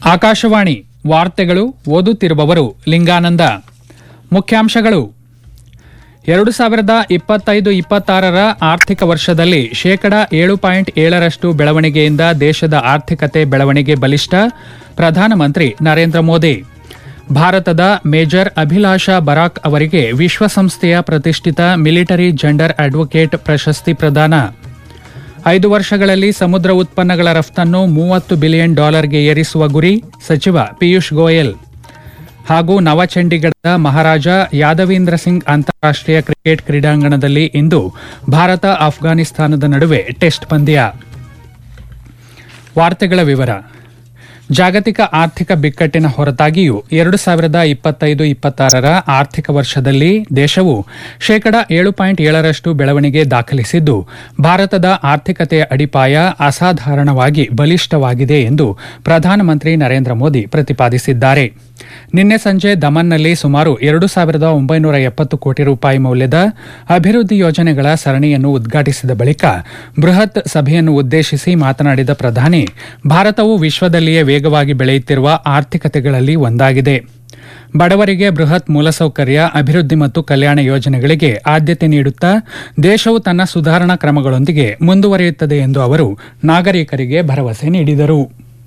ಆಕಾಶವಾಣಿ ವಾರ್ತೆಗಳು ಓದುತ್ತಿರುವವರು ಲಿಂಗಾನಂದ ಮುಖ್ಯಾಂಶಗಳು ಎರಡು ಸಾವಿರದ ಇಪ್ಪತ್ತೈದು ಇಪ್ಪತ್ತಾರರ ಆರ್ಥಿಕ ವರ್ಷದಲ್ಲಿ ಶೇಕಡ ಏಳು ಪಾಯಿಂಟ್ ಏಳರಷ್ಟು ಬೆಳವಣಿಗೆಯಿಂದ ದೇಶದ ಆರ್ಥಿಕತೆ ಬೆಳವಣಿಗೆ ಬಲಿಷ್ಠ ಪ್ರಧಾನಮಂತ್ರಿ ನರೇಂದ್ರ ಮೋದಿ ಭಾರತದ ಮೇಜರ್ ಅಭಿಲಾಷಾ ಬರಾಕ್ ಅವರಿಗೆ ವಿಶ್ವಸಂಸ್ಥೆಯ ಪ್ರತಿಷ್ಠಿತ ಮಿಲಿಟರಿ ಜೆಂಡರ್ ಅಡ್ವೊಕೇಟ್ ಪ್ರಶಸ್ತಿ ಪ್ರದಾನ ಐದು ವರ್ಷಗಳಲ್ಲಿ ಸಮುದ್ರ ಉತ್ಪನ್ನಗಳ ರಫ್ತನ್ನು ಮೂವತ್ತು ಬಿಲಿಯನ್ ಡಾಲರ್ಗೆ ಏರಿಸುವ ಗುರಿ ಸಚಿವ ಪಿಯೂಷ್ ಗೋಯಲ್ ಹಾಗೂ ನವಚಂಡೀಗಢದ ಮಹಾರಾಜ ಯಾದವೀಂದ್ರ ಸಿಂಗ್ ಅಂತಾರಾಷ್ಟೀಯ ಕ್ರಿಕೆಟ್ ಕ್ರೀಡಾಂಗಣದಲ್ಲಿ ಇಂದು ಭಾರತ ಆಫ್ಘಾನಿಸ್ತಾನದ ನಡುವೆ ಟೆಸ್ಟ್ ಪಂದ್ಯ ವಾರ್ತೆಗಳ ವಿವರ ಜಾಗತಿಕ ಆರ್ಥಿಕ ಬಿಕ್ಕಟ್ಟಿನ ಹೊರತಾಗಿಯೂ ಎರಡು ಸಾವಿರದ ಇಪ್ಪತ್ತೈದು ಇಪ್ಪತ್ತಾರರ ಆರ್ಥಿಕ ವರ್ಷದಲ್ಲಿ ದೇಶವು ಶೇಕಡ ಏಳು ಪಾಯಿಂಟ್ ಏಳರಷ್ಟು ಬೆಳವಣಿಗೆ ದಾಖಲಿಸಿದ್ದು ಭಾರತದ ಆರ್ಥಿಕತೆಯ ಅಡಿಪಾಯ ಅಸಾಧಾರಣವಾಗಿ ಬಲಿಷ್ಠವಾಗಿದೆ ಎಂದು ಪ್ರಧಾನಮಂತ್ರಿ ನರೇಂದ್ರ ಮೋದಿ ಪ್ರತಿಪಾದಿಸಿದ್ದಾರೆ ನಿನ್ನೆ ಸಂಜೆ ದಮನ್ನಲ್ಲಿ ಸುಮಾರು ಎರಡು ಸಾವಿರದ ಒಂಬೈನೂರ ಎಪ್ಪತ್ತು ಕೋಟಿ ರೂಪಾಯಿ ಮೌಲ್ಯದ ಅಭಿವೃದ್ಧಿ ಯೋಜನೆಗಳ ಸರಣಿಯನ್ನು ಉದ್ಘಾಟಿಸಿದ ಬಳಿಕ ಬೃಹತ್ ಸಭೆಯನ್ನು ಉದ್ದೇಶಿಸಿ ಮಾತನಾಡಿದ ಪ್ರಧಾನಿ ಭಾರತವು ವಿಶ್ವದಲ್ಲಿಯೇ ವೇಗವಾಗಿ ಬೆಳೆಯುತ್ತಿರುವ ಆರ್ಥಿಕತೆಗಳಲ್ಲಿ ಒಂದಾಗಿದೆ ಬಡವರಿಗೆ ಬೃಹತ್ ಮೂಲಸೌಕರ್ಯ ಅಭಿವೃದ್ಧಿ ಮತ್ತು ಕಲ್ಯಾಣ ಯೋಜನೆಗಳಿಗೆ ಆದ್ಯತೆ ನೀಡುತ್ತಾ ದೇಶವು ತನ್ನ ಸುಧಾರಣಾ ಕ್ರಮಗಳೊಂದಿಗೆ ಮುಂದುವರಿಯುತ್ತದೆ ಎಂದು ಅವರು ನಾಗರಿಕರಿಗೆ ಭರವಸೆ ನೀಡಿದರು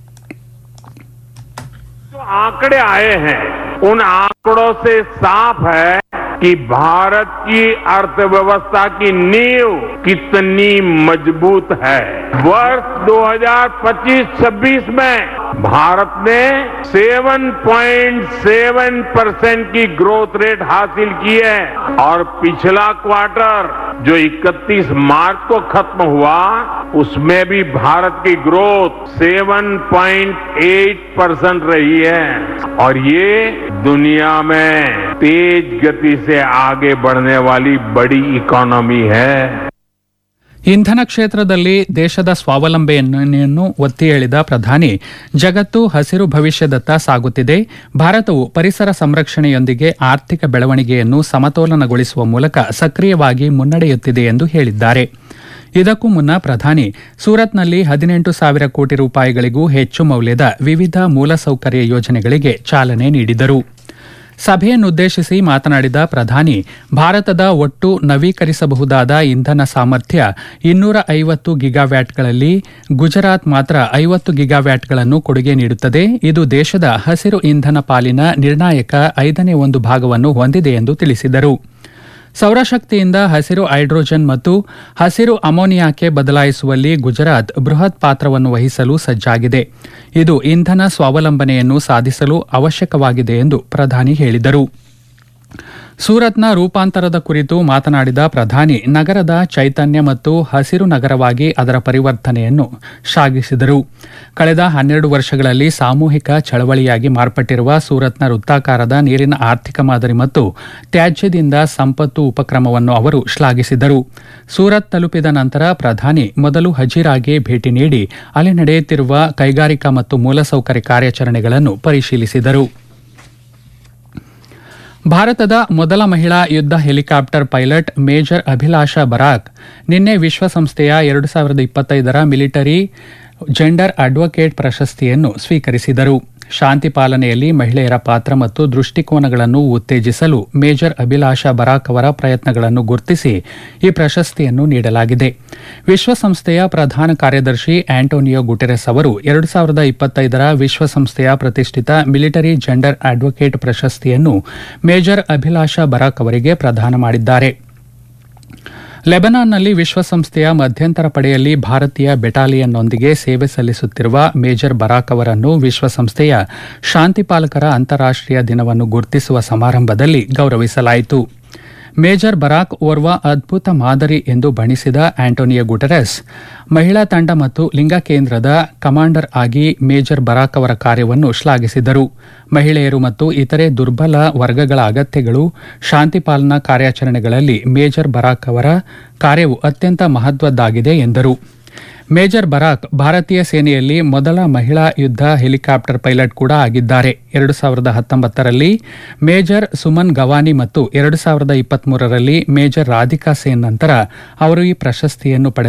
जो आंकड़े आए हैं उन आंकड़ों से साफ है कि भारत की अर्थव्यवस्था की नींव कितनी मजबूत है वर्ष 2025-26 में भारत ने 7.7 परसेंट की ग्रोथ रेट हासिल की है और पिछला क्वार्टर जो 31 मार्च को खत्म हुआ उसमें भी भारत की ग्रोथ 7.8 परसेंट रही है और ये दुनिया में तेज गति से आगे बढ़ने वाली बड़ी इकोनॉमी है ಇಂಧನ ಕ್ಷೇತ್ರದಲ್ಲಿ ದೇಶದ ಸ್ವಾವಲಂಬನೆಯನ್ನು ಒತ್ತಿ ಹೇಳಿದ ಪ್ರಧಾನಿ ಜಗತ್ತು ಹಸಿರು ಭವಿಷ್ಯದತ್ತ ಸಾಗುತ್ತಿದೆ ಭಾರತವು ಪರಿಸರ ಸಂರಕ್ಷಣೆಯೊಂದಿಗೆ ಆರ್ಥಿಕ ಬೆಳವಣಿಗೆಯನ್ನು ಸಮತೋಲನಗೊಳಿಸುವ ಮೂಲಕ ಸಕ್ರಿಯವಾಗಿ ಮುನ್ನಡೆಯುತ್ತಿದೆ ಎಂದು ಹೇಳಿದ್ದಾರೆ ಇದಕ್ಕೂ ಮುನ್ನ ಪ್ರಧಾನಿ ಸೂರತ್ನಲ್ಲಿ ಹದಿನೆಂಟು ಸಾವಿರ ಕೋಟಿ ರೂಪಾಯಿಗಳಿಗೂ ಹೆಚ್ಚು ಮೌಲ್ಯದ ವಿವಿಧ ಮೂಲಸೌಕರ್ಯ ಯೋಜನೆಗಳಿಗೆ ಚಾಲನೆ ನೀಡಿದರು ಸಭೆಯನ್ನುದ್ದೇಶಿಸಿ ಮಾತನಾಡಿದ ಪ್ರಧಾನಿ ಭಾರತದ ಒಟ್ಟು ನವೀಕರಿಸಬಹುದಾದ ಇಂಧನ ಸಾಮರ್ಥ್ಯ ಇನ್ನೂರ ಐವತ್ತು ಗಿಗಾವ್ಯಾಟ್ಗಳಲ್ಲಿ ಗುಜರಾತ್ ಮಾತ್ರ ಐವತ್ತು ಗಿಗಾವ್ಯಾಟ್ಗಳನ್ನು ಕೊಡುಗೆ ನೀಡುತ್ತದೆ ಇದು ದೇಶದ ಹಸಿರು ಇಂಧನ ಪಾಲಿನ ನಿರ್ಣಾಯಕ ಐದನೇ ಒಂದು ಭಾಗವನ್ನು ಹೊಂದಿದೆ ಎಂದು ತಿಳಿಸಿದರು ಸೌರಶಕ್ತಿಯಿಂದ ಹಸಿರು ಹೈಡ್ರೋಜನ್ ಮತ್ತು ಹಸಿರು ಅಮೋನಿಯಾಕ್ಕೆ ಬದಲಾಯಿಸುವಲ್ಲಿ ಗುಜರಾತ್ ಬೃಹತ್ ಪಾತ್ರವನ್ನು ವಹಿಸಲು ಸಜ್ಜಾಗಿದೆ ಇದು ಇಂಧನ ಸ್ವಾವಲಂಬನೆಯನ್ನು ಸಾಧಿಸಲು ಅವಶ್ಯಕವಾಗಿದೆ ಎಂದು ಪ್ರಧಾನಿ ಹೇಳಿದರು ಸೂರತ್ನ ರೂಪಾಂತರದ ಕುರಿತು ಮಾತನಾಡಿದ ಪ್ರಧಾನಿ ನಗರದ ಚೈತನ್ಯ ಮತ್ತು ಹಸಿರು ನಗರವಾಗಿ ಅದರ ಪರಿವರ್ತನೆಯನ್ನು ಶ್ಲಾಘಿಸಿದರು ಕಳೆದ ಹನ್ನೆರಡು ವರ್ಷಗಳಲ್ಲಿ ಸಾಮೂಹಿಕ ಚಳವಳಿಯಾಗಿ ಮಾರ್ಪಟ್ಟಿರುವ ಸೂರತ್ನ ವೃತ್ತಾಕಾರದ ನೀರಿನ ಆರ್ಥಿಕ ಮಾದರಿ ಮತ್ತು ತ್ಯಾಜ್ಯದಿಂದ ಸಂಪತ್ತು ಉಪಕ್ರಮವನ್ನು ಅವರು ಶ್ಲಾಘಿಸಿದರು ಸೂರತ್ ತಲುಪಿದ ನಂತರ ಪ್ರಧಾನಿ ಮೊದಲು ಹಜೀರಾಗೆ ಭೇಟಿ ನೀಡಿ ಅಲ್ಲಿ ನಡೆಯುತ್ತಿರುವ ಕೈಗಾರಿಕಾ ಮತ್ತು ಮೂಲಸೌಕರ್ಯ ಕಾರ್ಯಾಚರಣೆಗಳನ್ನು ಪರಿಶೀಲಿಸಿದರು ಭಾರತದ ಮೊದಲ ಮಹಿಳಾ ಯುದ್ಧ helicopter pilot major Abhilasha Barak ನಿನ್ನೆ ವಿಶ್ವಸಂಸ್ಥೆಯ ಎರಡು ಸಾವಿರದ ಇಪ್ಪತ್ತೈದರ ಮಿಲಿಟರಿ ಜೆಂಡರ್ ಅಡ್ವೊಕೇಟ್ ಪ್ರಶಸ್ತಿಯನ್ನು ಸ್ವೀಕರಿಸಿದರು ಶಾಂತಿ ಪಾಲನೆಯಲ್ಲಿ ಮಹಿಳೆಯರ ಪಾತ್ರ ಮತ್ತು ದೃಷ್ಟಿಕೋನಗಳನ್ನು ಉತ್ತೇಜಿಸಲು ಮೇಜರ್ ಅಭಿಲಾಷಾ ಬರಾಕ್ ಅವರ ಪ್ರಯತ್ನಗಳನ್ನು ಗುರುತಿಸಿ ಈ ಪ್ರಶಸ್ತಿಯನ್ನು ನೀಡಲಾಗಿದೆ ವಿಶ್ವಸಂಸ್ಥೆಯ ಪ್ರಧಾನ ಕಾರ್ಯದರ್ಶಿ ಆಂಟೋನಿಯೋ ಗುಟೆರೆಸ್ ಅವರು ಎರಡು ಸಾವಿರದ ಇಪ್ಪತ್ತೈದರ ವಿಶ್ವಸಂಸ್ಥೆಯ ಪ್ರತಿಷ್ಠಿತ ಮಿಲಿಟರಿ ಜೆಂಡರ್ ಅಡ್ವೊಕೇಟ್ ಪ್ರಶಸ್ತಿಯನ್ನು ಮೇಜರ್ ಅಭಿಲಾಷಾ ಬರಾಕ್ ಅವರಿಗೆ ಪ್ರದಾನ ಮಾಡಿದ್ದಾರೆ ಲೆಬನಾನ್ನಲ್ಲಿ ವಿಶ್ವಸಂಸ್ಥೆಯ ಮಧ್ಯಂತರ ಪಡೆಯಲ್ಲಿ ಭಾರತೀಯ ಬೆಟಾಲಿಯನ್ನೊಂದಿಗೆ ಸೇವೆ ಸಲ್ಲಿಸುತ್ತಿರುವ ಮೇಜರ್ ಬರಾಕ್ ಅವರನ್ನು ವಿಶ್ವಸಂಸ್ಥೆಯ ಶಾಂತಿಪಾಲಕರ ಅಂತಾರಾಷ್ಟೀಯ ದಿನವನ್ನು ಗುರುತಿಸುವ ಸಮಾರಂಭದಲ್ಲಿ ಗೌರವಿಸಲಾಯಿತು ಮೇಜರ್ ಬರಾಕ್ ಓರ್ವ ಅದ್ಭುತ ಮಾದರಿ ಎಂದು ಬಣಿಸಿದ ಆಂಟೋನಿಯೋ ಗುಟೆರೆಸ್ ಮಹಿಳಾ ತಂಡ ಮತ್ತು ಲಿಂಗ ಕೇಂದ್ರದ ಕಮಾಂಡರ್ ಆಗಿ ಮೇಜರ್ ಬರಾಕ್ ಅವರ ಕಾರ್ಯವನ್ನು ಶ್ಲಾಘಿಸಿದರು ಮಹಿಳೆಯರು ಮತ್ತು ಇತರೆ ದುರ್ಬಲ ವರ್ಗಗಳ ಅಗತ್ಯಗಳು ಶಾಂತಿ ಪಾಲನಾ ಕಾರ್ಯಾಚರಣೆಗಳಲ್ಲಿ ಮೇಜರ್ ಬರಾಕ್ ಅವರ ಕಾರ್ಯವು ಅತ್ಯಂತ ಮಹತ್ವದ್ದಾಗಿದೆ ಎಂದರು ಮೇಜರ್ ಬರಾಕ್ ಭಾರತೀಯ ಸೇನೆಯಲ್ಲಿ ಮೊದಲ ಮಹಿಳಾ ಯುದ್ಧ ಹೆಲಿಕಾಪ್ಟರ್ ಪೈಲಟ್ ಕೂಡ ಆಗಿದ್ದಾರೆ ಎರಡು ಸಾವಿರದ ಹತ್ತೊಂಬತ್ತರಲ್ಲಿ ಮೇಜರ್ ಸುಮನ್ ಗವಾನಿ ಮತ್ತು ಎರಡು ಸಾವಿರದ ಇಪ್ಪತ್ಮೂರರಲ್ಲಿ ಮೇಜರ್ ರಾಧಿಕಾ ಸೇನ್ ನಂತರ ಅವರು ಈ ಪ್ರಶಸ್ತಿಯನ್ನು ಪಡೆದ